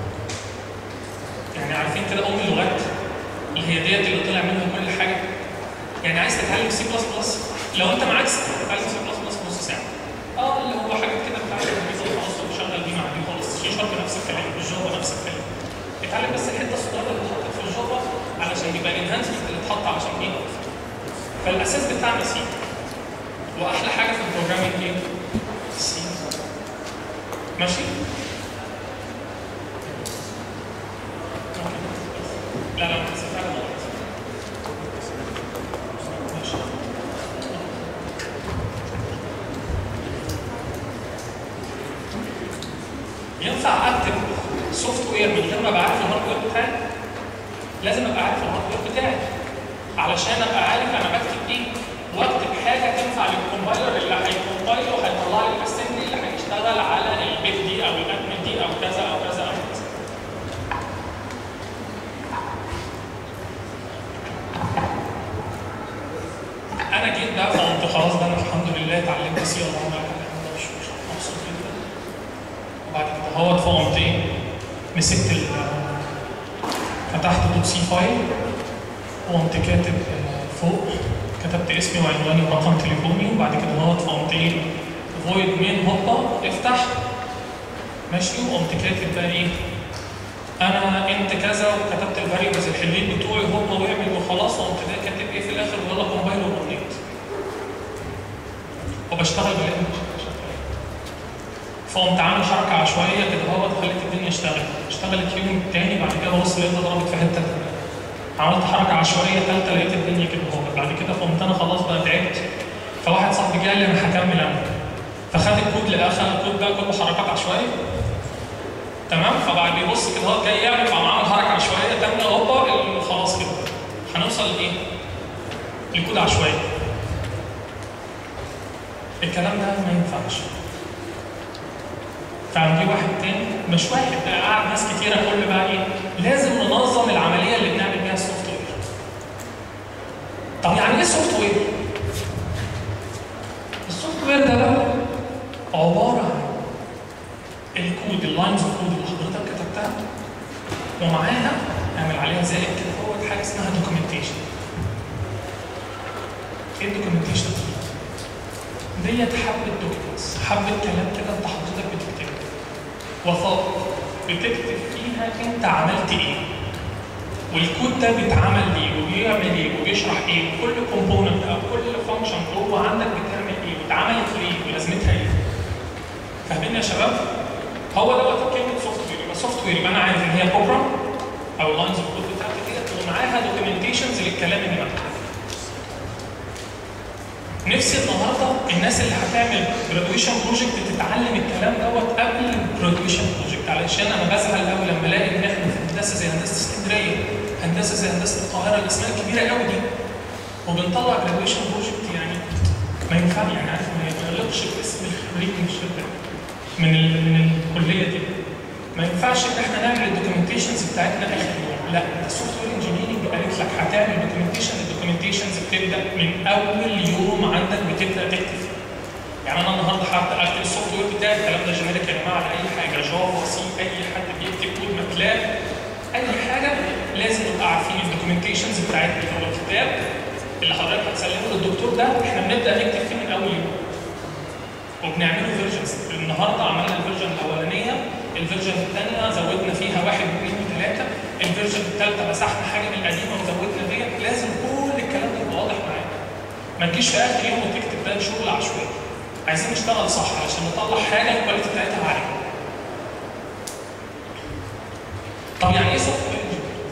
يعني عارفين كده ام اللغات اللي هي ديت اللي طلع منها كل حاجه يعني عايز تتعلم سي بلس بلس لو انت معاك تتعلم سي بلس بلس نص ساعه اه اللي هو حاجات كده بتاعت الانجليزي خلاص وشغل دي مع دي خالص سي شارب نفس الكلام الجافا نفس الكلام اتعلم بس الحته الصغيره اللي اتحطت في الجافا علشان يبقى الانهانسمنت اللي اتحط عشان ايه فالاساس بتاعنا سي واحلى حاجه في البروجرامينج ايه؟ سي ماشي؟ لا لا بس فعلا غلط ماشي ينفع اكتب سوفت وير من غير ما ابقى عارف الهاردوير بتاعي؟ لازم ابقى عارف الهاردوير بتاعي علشان ابقى عارف انا بكتب ايه واكتب حاجه تنفع للكومبايلر اللي هيكومبايل وهيطلع لي الاسمبلي اللي هيشتغل على البيت دي او الادمن دي او كذا او كذا او كذا. انا جيت بقى فقلت خلاص ده انا الحمد بي سي ولا عمل حاجه مش مش مبسوط جدا وبعد كده هو فقمت ايه مسكت ال فتحت دوت سي فايل وقمت كاتب آه، فوق كتبت اسمي وعنواني ورقم تليفوني وبعد كده هو فقمت ايه فويد مين هوبا افتح ماشي وقمت كاتب بقى ايه انا انت كذا وكتبت الفاريبلز الحلوين بتوعي هوبا واعمل وخلاص وقمت ده كاتب ايه في الاخر ويلا كومبايل وبنيت وبشتغل بالانجلش فقمت عامل حركه عشوائيه كده هو خليت الدنيا اشتغلت اشتغلت يوم تاني بعد كده ببص لقيتها ضربت في حته تانية عملت حركه عشوائيه ثالثه لقيت الدنيا كده هو بعد كده قمت انا خلاص بقى تعبت فواحد صاحبي جه قال لي انا هكمل انا فخد الكود لقاه خد الكود ده كله حركات عشوائيه تمام فبعد بيبص كده هو جاي يعمل قام عامل حركه عشوائيه تانية هوبا ال- خلاص كده هنوصل لايه؟ لكود عشوائي الكلام ده ما ينفعش فعندي واحد تاني مش واحد ده قعد ناس كتيره كل بقى ايه لازم ننظم العمليه اللي بنعمل بيها السوفت وير طب يعني ايه سوفت وير؟ السوفت وير ده بقى عباره عن الكود اللاينز اوف كود اللي حضرتك كتبتها ومعاها اعمل عليها زائد كده هو حاجه اسمها دوكيومنتيشن ايه الدوكيومنتيشن ديت حبه دوكيومنتس حبه كلام كده انت حضرتك بتكتبه وثائق بتكتب فيها انت عملت ايه والكود ده بيتعمل ليه وبيعمل ايه وبيشرح ايه كل كومبوننت او كل فانكشن جوه عندك بتعمل ايه واتعملت ليه ولازمتها ايه فاهمين يا شباب؟ هو دوت كلمه سوفت وير يبقى سوفت وير يبقى انا عارف ان هي بروجرام او اللاينز اوف كود بتاعتي ديت ومعاها دوكيومنتيشنز للكلام اللي مكتوب نفسي النهارده الناس اللي هتعمل جرادويشن بروجكت تتعلم الكلام دوت قبل الجرادويشن بروجكت علشان انا بزعل قوي لما الاقي ان احنا في هندسه زي هندسه اسكندريه هندسه زي هندسه القاهره الاسماء الكبيره قوي دي وبنطلع جرادويشن بروجكت يعني ما ينفع يعني عارف ما يغلقش باسم الخريج من الشركه من ال من الكليه دي ما ينفعش ان احنا نعمل الدوكيومنتيشنز بتاعتنا اخر يوم لا السوفت وير انجينيرنج قالت لك هتعمل دوكيومنتيشن الدوكيومنتيشنز بتبدا من اول يوم عندك بتبدا تكتب يعني انا النهارده هبدا اكتب السوفت وير بتاعي الكلام ده جينيريك يا جماعه على اي حاجه جافا سي اي حد بيكتب كود ماتلاب اي حاجه لازم نبقى عارفين الدوكيومنتيشنز بتاعتنا او الكتاب اللي حضرتك هتسلمه للدكتور ده احنا بنبدا نكتب فيه من اول يوم وبنعمله فيرجنز النهارده عملنا الفيرجن الاولانيه الفيرجن الثانيه زودنا فيها واحد واثنين وثلاثه الفيرجن الثالثه مسحنا حاجه من القديمه وزودنا ديت لازم كل الكلام ده يبقى واضح معاك ما تجيش في اخر يوم وتكتب ده شغل عشوائي عايزين نشتغل صح علشان نطلع حاجه الكواليتي بتاعتها عاليه طب يعني ايه سوفت وير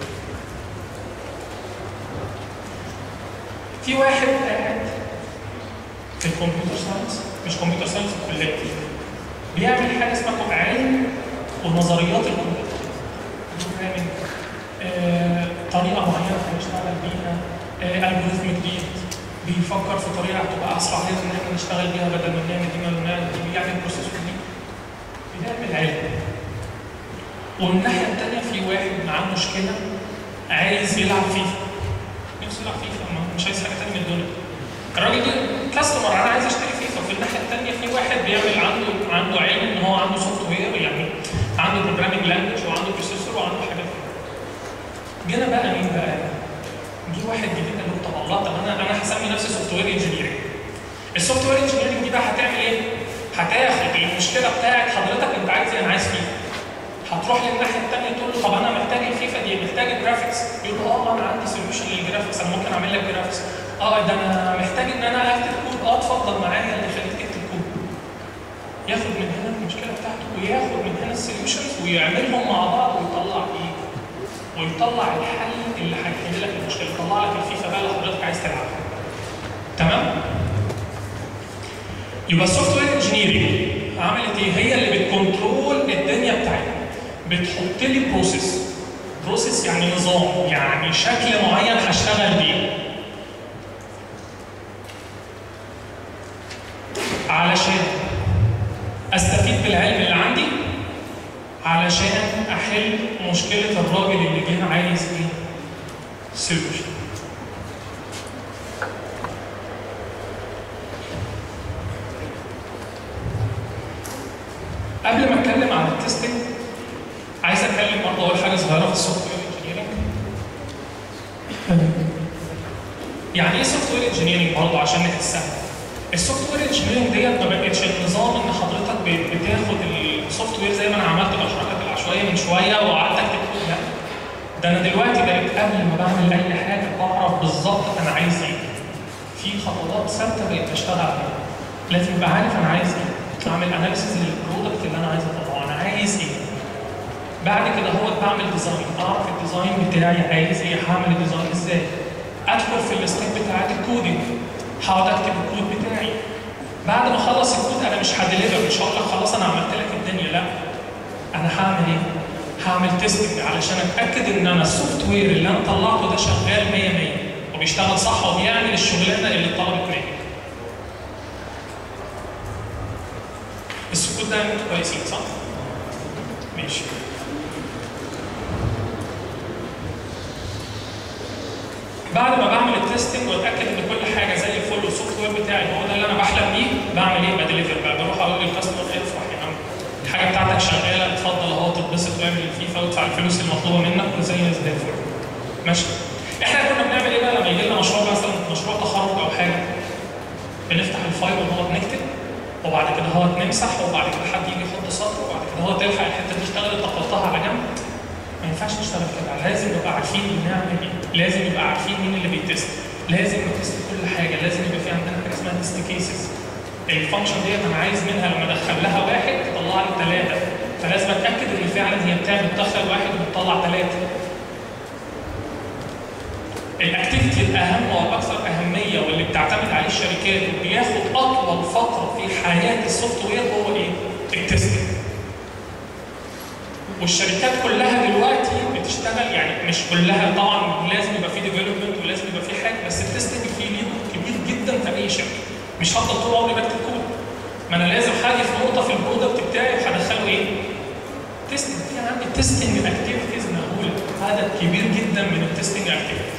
في واحد قاعد في الكمبيوتر ساينس مش كمبيوتر ساينس في الكليه بيعمل حاجه اسمها علم ونظريات الكمبيوتر بروجرامينج آه، طريقه معينه هنشتغل بيها آه، الجوريثم جديد بيفكر في طريقه تبقى اسرع لنا ان احنا نشتغل بيها بدل ما نعمل دي ولا نعمل دي بيعمل بروسيس جديد بيعمل علم ومن الناحيه الثانيه في واحد معاه مشكله عايز يلعب فيفا نفسه يلعب فيفا ما مش عايز حاجه ثانيه من الدنيا الراجل ده كاستمر انا عايز اشتري فيفا في الناحيه الثانيه في واحد بيعمل عنده عنده علم ان هو عنده سوفت وير يعني عنده بروجرامينج لانجوج وعنده بروسيسور وعنده حاجات جينا بقى مين بقى؟ جه واحد جديد قال له طب الله طب انا انا هسمي نفسي سوفت وير انجينيرنج السوفت وير انجينيرنج دي بقى هتعمل ايه؟ هتاخد المشكله بتاعت حضرتك انت عايز ايه؟ انا عايز فيفا هتروح للناحيه الثانيه تقول له طب انا محتاج الفيفا دي محتاج الجرافيكس يقول له اه انا عندي سوليوشن للجرافيكس انا ممكن اعمل لك جرافيكس اه ده انا محتاج ان انا اكتب كود اه اتفضل معايا اللي يخليك تكتب كود ياخد من هنا المشكله بتاعته وياخد من هنا السوليوشنز ويعملهم مع بعض ويطلع ايه؟ ويطلع الحل اللي هيحل لك المشكله يطلع لك الفيفا بقى اللي حضرتك عايز تلعبها تمام؟ يبقى السوفت وير انجينيرنج عملت ايه؟ هي اللي بتكنترول الدنيا بتاعتنا بتحط لي بروسيس بروسيس يعني نظام يعني شكل معين هشتغل بيه علشان استفيد بالعلم اللي عندي علشان احل مشكله الراجل اللي جه عايز ايه؟ سوليوشن قبل ما اتكلم عن التستنج عايز اتكلم برضه اول حاجه صغيره في السوفت وير انجينيرنج يعني ايه سوفت وير انجينيرنج برضه عشان نحسها السوفت وير انجينيرنج ديت ما بقتش النظام ان حضرتك ب- بتاخد السوفت وير زي ما انا عملت الاشراكات العشوائيه من شويه وقعدت اكتب كود لا ده انا دلوقتي بقيت قبل ما بعمل اي حاجه بعرف بالظبط انا عايز ايه في خطوات ثابته بقيت بشتغل عليها لازم ابقى عارف انا عايز ايه اعمل اناليسيز للبرودكت اللي انا عايز اطلعه انا عايز ايه بعد كده هو بعمل ديزاين اعرف الديزاين بتاعي عايز ايه هعمل الديزاين ازاي ادخل في الستيب بتاعت الكودينج هقعد اكتب الكود بتاعي بعد ما اخلص الكود انا مش هديليفر مش هقول لك خلاص انا عملت لك الدنيا لا انا هعمل ايه؟ هعمل تيستنج علشان اتاكد ان انا السوفت وير اللي انا طلعته ده شغال 100 100 وبيشتغل صح وبيعمل الشغلانه اللي اتطلبت مني. السكوت ده انتوا كويسين صح؟ ماشي. بعد ما بعمل التستنج واتاكد ان كل حاجه زي الفل والسوفت وير بتاعي هو ده اللي انا بحلم بيه بعمل ايه؟ بديليفر بقى بروح اقول للكاستمر افرح يا عم الحاجه بتاعتك شغاله اتفضل اهو تتبسط واعمل اللي فيه وادفع الفلوس المطلوبه منك وزي زي الفل. ماشي. احنا كنا بنعمل ايه بقى لما يجي لنا مشروع مثلا مشروع تخرج او حاجه بنفتح الفايل ونقعد نكتب وبعد كده هو نمسح وبعد كده حد يجي يحط سطر وبعد كده هو تلحق الحته دي اشتغلت تحطها على جنب ما ينفعش نشتغل كده لازم نبقى عارفين بنعمل ايه لازم نبقى عارفين مين اللي بيتست لازم نتست كل حاجه لازم يبقى في عندنا حاجه اسمها تيست كيسز الفانكشن ديت انا عايز منها لما ادخل لها واحد تطلع لي ثلاثه فلازم اتاكد ان فعلا هي بتعمل بتدخل واحد وبتطلع ثلاثه الاكتيفيتي الاهم والاكثر اهميه واللي بتعتمد عليه الشركات وبياخد اطول فتره في حياه السوفت وير هو ايه؟ التستنج. والشركات كلها دلوقتي بتشتغل يعني مش كلها طبعا لازم يبقى في ديفلوبمنت ولازم يبقى في حاجه بس التستنج فيه ليه دور كبير جدا في اي شركه. مش هفضل طول عمري بكتب كود. ما انا لازم هاجي في نقطه في البرودكت بتاعي هدخله ايه؟ تستنج في عندي تستنج اكتيفيتيز مهوله عدد كبير جدا من التستنج اكتيفيتيز.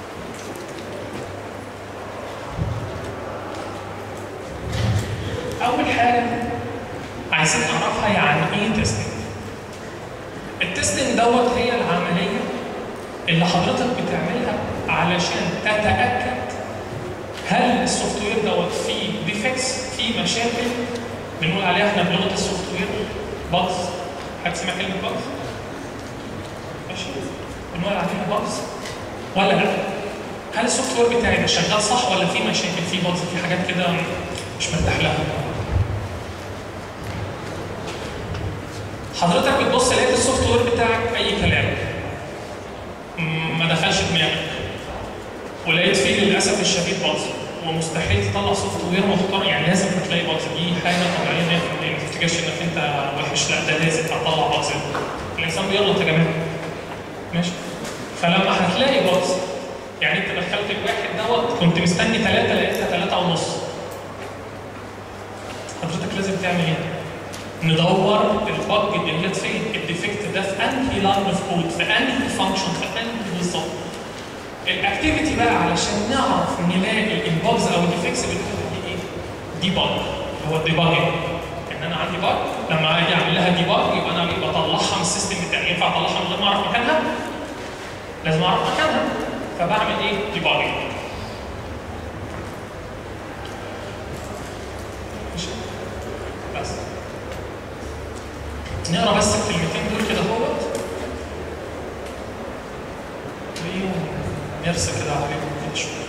أول حاجة عايزين نعرفها يعني إيه تيستنج. التستنج دوت هي العملية اللي حضرتك بتعملها علشان تتأكد هل السوفت وير دوت فيه ديفكتس فيه مشاكل بنقول عليها احنا بلغة السوفت وير باجز حد سمع كلمة باجز؟ ماشي بنقول عليها باجز ولا لا؟ هل السوفت وير بتاعي ده شغال صح ولا فيه مشاكل فيه باجز فيه حاجات كده مش مرتاح لها؟ حضرتك بتبص لقيت السوفت وير بتاعك اي كلام م- ما دخلش دماغك ولقيت فيه للاسف الشديد باظ ومستحيل تطلع سوفت وير محترم يعني لازم هتلاقي باظ دي حاجه طبيعيه 100% ما تفتكرش انك انت وحش لا ده لازم هتطلع باظ الانسان بيغلط يا جماعه ماشي فلما هتلاقي باظ يعني انت دخلت الواحد دوت كنت مستني ثلاثه لقيتها ثلاثه ونص حضرتك لازم تعمل ايه؟ ندور البج ديت فين الديفكت ده في انهي لاين اوف كود في انهي فانكشن في انهي بالظبط الاكتيفيتي بقى علشان نعرف نلاقي البجز او الديفكتس بنقول دي ايه؟ دي بج هو الديباجنج ان انا عندي بج لما اجي اعمل لها ديباج يبقى انا بطلعها من السيستم بتاعي ينفع اطلعها من غير ما اعرف مكانها؟ لازم اعرف مكانها فبعمل ايه؟ ديباجنج ماشي بس نقرا بس الكلمتين دول كده اهوت ونرسى كده عليهم كده شويه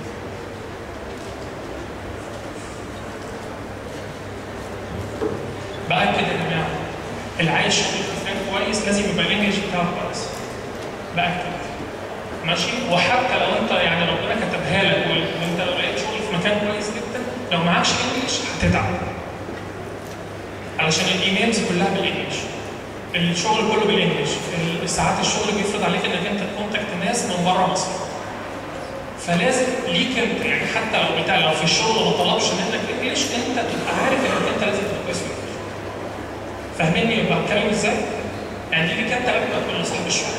باكد يا جماعه اللي عايز شغل في مكان كويس لازم يبقى الانجليش بتاعه كويس باكد ماشي وحتى لو انت يعني ربنا كتبها لك وانت لو لقيت شغل في مكان كويس جدا لو معكش انجليش هتتعب علشان الايميلز كلها بالانجلش الشغل كله بالانجلش ساعات الشغل بيفرض عليك انك انت تكونتاكت ناس من بره مصر فلازم ليك انت يعني حتى لو بتاع لو في الشغل ما طلبش منك انجلش انت تبقى عارف انك انت لازم تبقى كويس في الانجليش فاهمني يبقى بتكلم ازاي؟ يعني دي ليك انت قبل ما تكون صاحب الشغل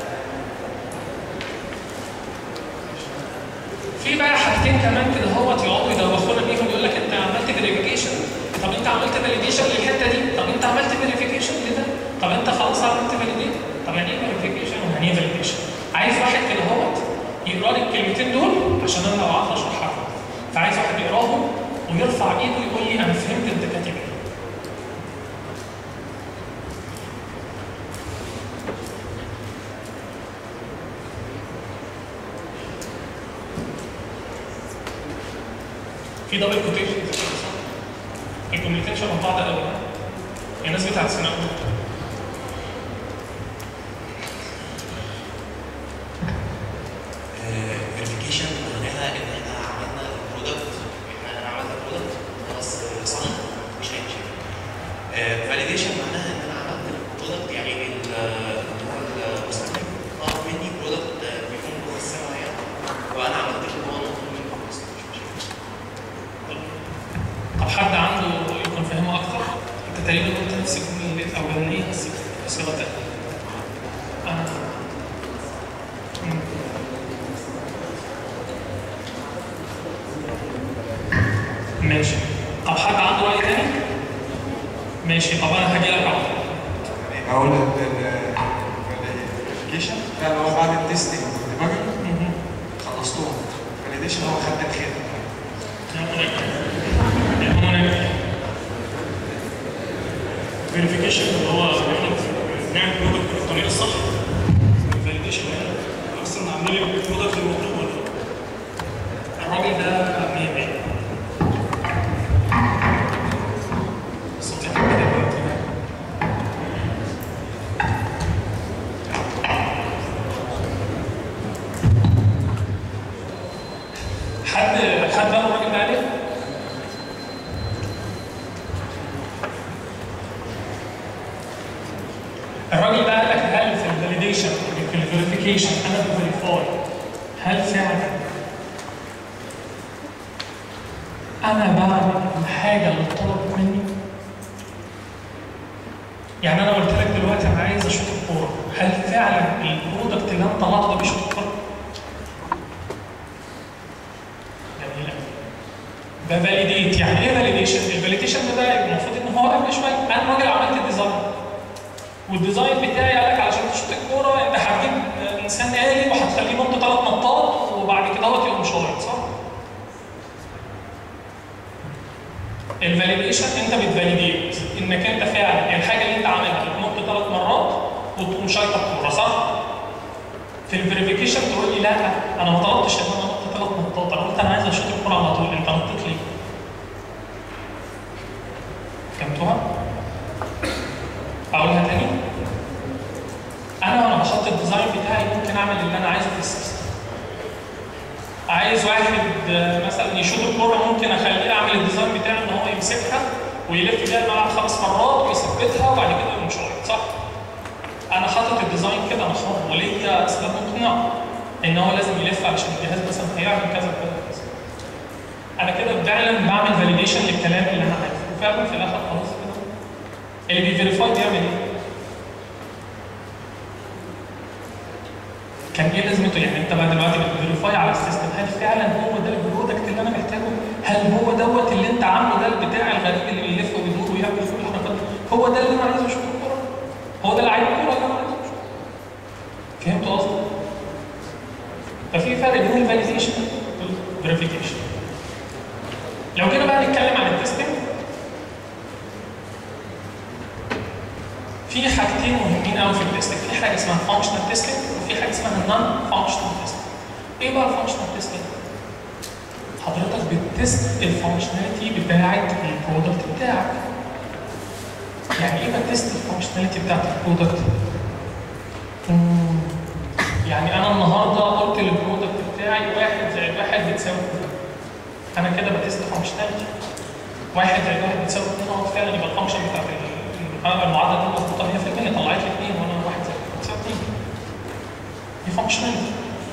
في بقى حاجتين كمان كده هوت يقعدوا يدوخونا بيهم يقول لك انت عملت فيريفيكيشن طب انت عملت فاليديشن للحته دي طب انت عملت فيريفيكيشن لده طب انت خلاص عملت فاليديت طب يعني ايه فيريفيكيشن ويعني ايه فاليديشن عايز واحد كده اهوت يقرا لي الكلمتين دول عشان انا لو عارف اشرحها فعايز واحد يقراهم ويرفع ايده ويقول لي انا فهمت انت كاتب ايه في دبل كوتيشن الجملتين شبه بعض قوي الناس بتاعت سنة أولى فيريفيكيشن معناها ان احنا عملنا البرودكت احنا عملنا البرودكت خلاص صح مش اي شيء فاليديشن معناها ان انا عملت البرودكت يعني ال- اللي هو المستخدم طلب مني برودكت بيكون جوه السنه معينه وانا عملت اللي هو مطلوب مني خلاص مش مشكله طب حد عنده يكون فاهمه أكتر؟ أنت تقريبا قلت نفس الجملة الأولانية بس بصيغة تانية. أنا مم. ماشي طب حد عنده رأي تاني؟ ماشي طب أنا هاجي لك على طول. اقول الفاليديشن ده اللي هو بعد التستنج والديباجنج مهم. خلصتهم الفاليديشن هو خد الخير فيريفيكيشن اللي هو احنا بنعمل برودكت بالطريقه الصح الفاليديشن اصلا عاملين البرودكت المطلوب ولا لا الراجل ده 100 100 صوتي كده دلوقتي حد حد بقى الراجل ده عليه؟ الراجل ده قال لك هل في الفاليديشن في الفيريفيكيشن انا بفيريفاي هل فعلا انا بعمل الحاجه اللي طلبت مني؟ يعني انا قلت لك دلوقتي انا عايز اشوط الكوره هل فعلا البرودكت اللي انا طلعته ده بيشوط الكوره؟ جميل قوي ده فاليديت يعني ايه فاليديشن؟ الفاليديشن ده بقى المفروض ان هو قبل شويه انا راجل عملت الديزاين والديزاين بتاعي قال لك علشان تشوط الكوره انت هتجيب انسان آلي وهتخليه ينط ثلاث نطات وبعد كده هو يقوم شايط صح؟ الفاليديشن انت بتفاليديت انك انت فعلا الحاجه اللي انت عاملها تنط ثلاث مرات وتقوم شايط الكوره صح؟ في الفيريفيكيشن تقول لي لا انا ما طلبتش ان انا انط ثلاث نطات انا قلت انا عايز اشوط الكوره على طول انت نطيت ليه؟ فهمتوها؟ اقولها تاني انا وانا بحط الديزاين بتاعي ممكن اعمل اللي انا عايزه في السيستم عايز واحد آه، مثلا يشوط الكوره ممكن اخليه اعمل الديزاين بتاعي ان هو يمسكها ويلف بيها الملعب خمس مرات ويثبتها وبعد كده يقوم شايط صح؟ انا حاطط الديزاين كده انا حر وليا اسباب مقنعه ان هو لازم يلف علشان الجهاز مثلا هيعمل كذا كذا كذا انا كده فعلا بعمل فاليديشن للكلام اللي انا عايزه وفعلا في الاخر خلاص كده اللي بيفيريفاي بيعمل ايه؟ كان ايه لازمته يعني انت بقى دلوقتي بتفيريفاي على السيستم هل فعلا هو ده البرودكت اللي انا محتاجه؟ هل هو دوت اللي انت عامله ده البتاع الغريب اللي بيلف ويدور ويعمل كل الحركات دي؟ هو ده اللي انا عايزه اشوفه الكوره؟ هو ده اللي عايز الكوره اللي انا عايزه اشوفه؟ فهمت قصدي؟ ففي فرق بين الفاليديشن والفيريفيكيشن لو كده بقى نتكلم عن التستنج في حاجتين مهمين قوي في التستنج في حاجه اسمها فانكشنال تيستنج وفي حاجه اسمها نون فانكشنال تيستنج ايه بقى الفانكشنال تيستنج حضرتك بتست الفانكشناليتي بتاعت البرودكت بتاعك يعني ايه بتست الفانكشناليتي بتاعت البرودكت مم. يعني انا النهارده قلت للبرودكت بتاعي واحد زائد واحد بتساوي كذا انا كده بتست فانكشناليتي واحد زائد واحد بتساوي اثنين اهو فعلا يبقى الفانكشن بتاعت ال- المعادله دي مظبوطه 100% طلعت لي اثنين وانا واحد زائد واحد بتساوي اثنين دي فانكشناليتي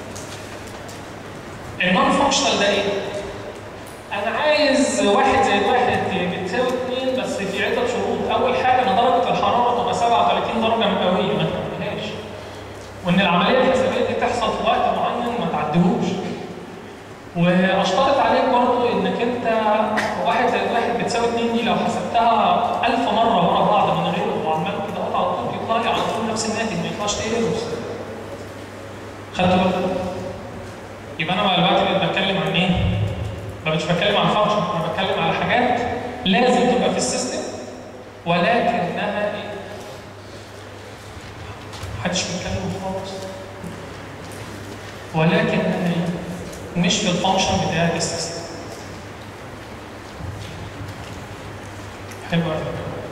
النون فانكشنال ده ايه؟ انا عايز واحد زائد واحد بتساوي اثنين بس في عده شروط اول حاجه ان درجه الحراره تبقى 37 درجه مئويه ما تكملهاش وان العمليه الحسابيه دي تحصل في وقت معين ما تعديهوش واشترط عليك برضو انك انت واحد زائد واحد بتساوي اتنين دي لو حسبتها ألف مرة ورا بعض من غير نفس الناتج ما يطلعش تاني ايرورز خدتوا بالكم؟ يبقى انا دلوقتي بقيت بتكلم عن ايه؟ ما مش بتكلم عن فانكشن انا بتكلم على حاجات لازم تبقى في السيستم ولكنها ايه؟ محدش بيتكلم خالص ولكنها ايه؟ مش في الفانكشن بتاعت السيستم حلو قوي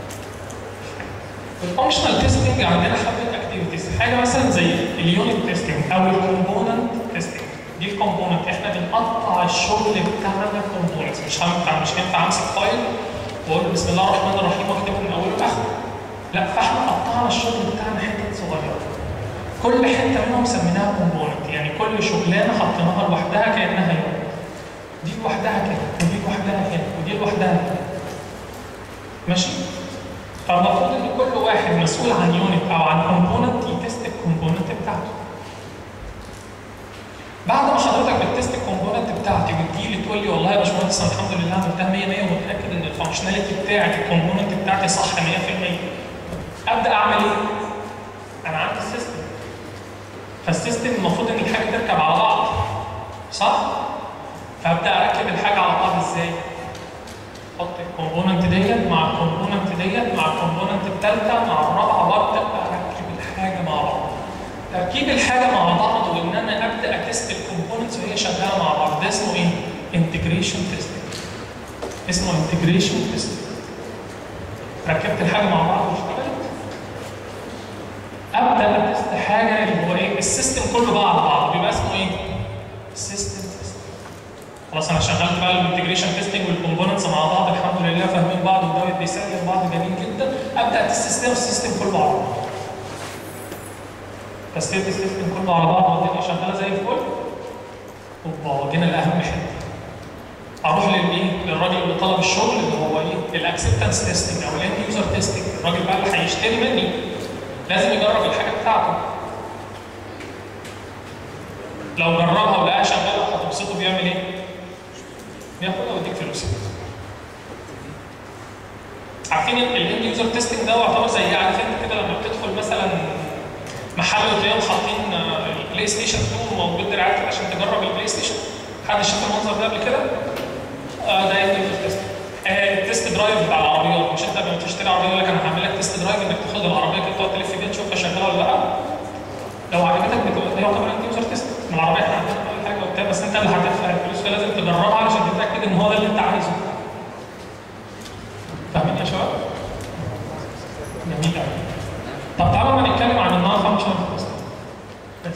الفانكشنال تيستنج عندنا حبه اكتيفيتيز حاجه مثلا زي اليونت تيستنج او الكومبوننت تيستنج دي الكومبوننت احنا بنقطع الشغل بتاعنا كومبوننتس مش هينفع مش هينفع امسك فايل واقول بسم الله الرحمن الرحيم واكتبه من اوله لاخره لا فاحنا قطعنا الشغل بتاعنا حتت صغيره كل حته منهم سميناها كومبوننت يعني كل شغلانه حطيناها لوحدها كانها يونت دي لوحدها كده ودي لوحدها كده ودي لوحدها كده ماشي فالمفروض ان كل واحد مسؤول عن يونت او عن كومبوننت يتست الكومبوننت بتاعته بعد ما حضرتك بتست الكومبوننت بتاعتي وتجي لي تقول لي والله يا باشمهندس انا الحمد لله عملتها 100 100 ومتاكد ان الفانكشناليتي بتاعت الكومبوننت بتاعتي صح 100% ابدا اعمل ايه؟ انا عندي السيستم فالسيستم المفروض ان الحاجه تركب على بعض صح؟ فابدا اركب الحاجه على بعض ازاي؟ احط الكومبوننت ديت مع الكومبوننت ديت مع الكومبوننت الثالثه مع الرابعه وابدا اركب الحاجه مع بعض. تركيب الحاجه مع بعض وان انا ابدا اتست الكومبوننتس وهي شغاله مع بعض ده اسمه ايه؟ انتجريشن تيستنج. اسمه انتجريشن تيستنج. ركبت الحاجه مع بعض واشتغلت. ابدا اتست حاجه اللي هو ايه؟ السيستم كله بقى على بعض بيبقى اسمه ايه؟ سيستم تيستنج. خلاص انا شغلت بقى الانتجريشن تيستنج والكومبوننتس مع بعض الحمد لله فاهمين بعض والدوت بيسلم بعض جميل جدا ابدا السيستم السيستم كله على بعض تستيت السيستم كله على بعض والدنيا شغاله زي الفل اوبا جينا لاهم حته اروح للايه؟ للراجل اللي طلب الشغل اللي هو ايه؟ الاكسبتنس تيستنج او الاند يوزر تيستنج الراجل بقى اللي هيشتري مني لازم يجرب الحاجه بتاعته لو جربها ولقاها شغاله وهتبسطه بيعمل ايه؟ بياخدها ويديك فلوسها. عارفين الاند يوزر تيستنج ده يعتبر زي عارف انت كده لما بتدخل مثلا محل وتلاقيهم حاطين آه، بلاي ستيشن 2 موجود دراعات عشان تجرب البلاي ستيشن. حد شاف المنظر ده قبل كده؟ آه ده اند يوزر تيستنج. آه التيست درايف بتاع العربيات مش انت لما تشتري عربيه يقول لك انا هعمل لك تيست درايف انك تاخد العربيه كده تقعد تلف بيها تشوفها شغاله ولا لا. لو عجبتك بتبقى ده يعتبر اند يوزر تيست. من العربيه احنا عندنا كل حاجه وبتاع بس انت اللي هتدفع الفلوس فلازم تجربها علشان تتاكد ان هو ده اللي انت عايزه. فاهمين يا شباب؟ جميل قوي. طب تعالوا ما نتكلم عن النون فانكشنال تيست. بس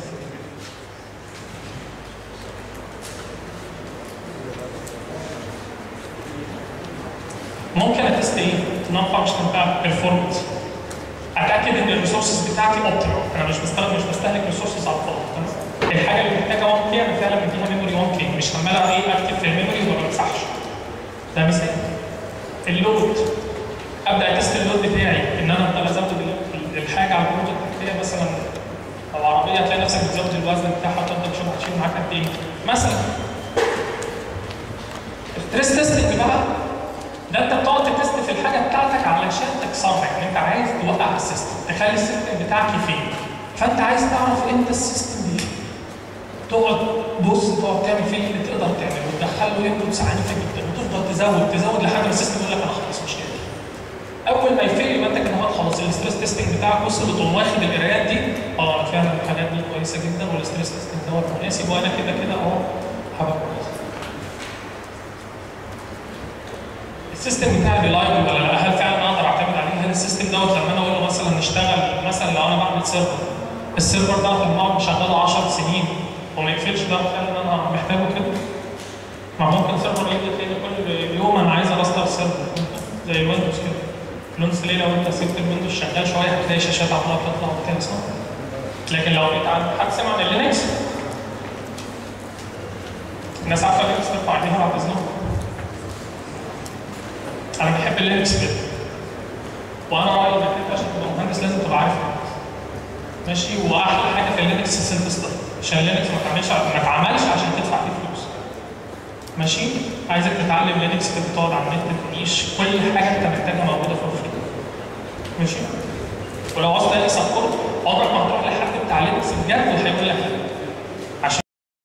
ممكن اتست ايه؟ نون فانكشنال بتاع بيرفورمانس. اتاكد ان الريسورسز بتاعتي اوبتيمال انا مش بستخدم مش بستهلك ريسورسز على الفاضي تمام؟ الحاجه اللي محتاجه 1 كي انا فعلا مديها ميموري 1 كي مش عمال ايه اكتب في الميموري وما بمسحش ده مثال اللود ابدا اتست اللود بتاعي ان انا ابدا ازود ال- الحاجه على البروجكت بتاعي مثلا لو عربيه هتلاقي نفسك بتزود الوزن بتاعها تفضل تشوف هتشيل معاك قد ايه مثلا الستريس تيستنج بقى ده انت بتقعد تتست في الحاجه بتاعتك علشان تكسرها يعني انت عايز توقع السيستم تخلي السيستم بتاعك يفيد فانت عايز تعرف امتى السيستم بيفيد تقعد بص تقعد تعمل فيه اللي تقدر تعمله وتدخل له انبوتس عنيفه جدا وتفضل تزود تزود لحد ما السيستم يقول لك انا خلاص مش قادر اول ما يفيل يبقى انت كده خلاص الاستريس تيستنج بتاعك وصل وتقوم واخد القرايات دي اه أنا فعلا الحاجات دي كويسه جدا والاستريس تيستنج دوت مناسب وانا كده كده اه هبقى كويس السيستم بتاعي ريلايبل ولا لا؟ هل فعلا اقدر اعتمد عليه؟ هل السيستم دوت لما انا اقول له مثلا نشتغل مثلا لو انا بعمل سيرفر السيرفر ده لما اقعد مشغله 10 سنين وما يقفلش ده فعلا انا محتاجه كده؟ ما ممكن سيرفر يجي كده كل يوم انا عايز ارستر سيرفر زي الويندوز كده لونس ليه لو انت سبت الويندوز شغال شويه هتلاقي شاشات عماله بتطلع وبتاع صح؟ لكن لو جيت عند حد سمع عن اللينكس الناس عارفه لينكس ترفع عليها بعد اذنهم انا بحب اللينكس جدا وانا رايي انك انت عشان تبقى مهندس لازم تبقى عارف لينكس ماشي واحلى حاجه في اللينكس السيلف ستارت عشان اللينكس ما تعملش ما اتعملش عشان تدفع فيه فلوس ماشي عايزك تتعلم لينكس كده تقعد على النت تعيش كل حاجه انت محتاجها موجوده في الفريق ماشي ولو عاوز تلاقي سبورت عمرك ما هتروح لحد بتاع لينكس بجد وهيقول لك لا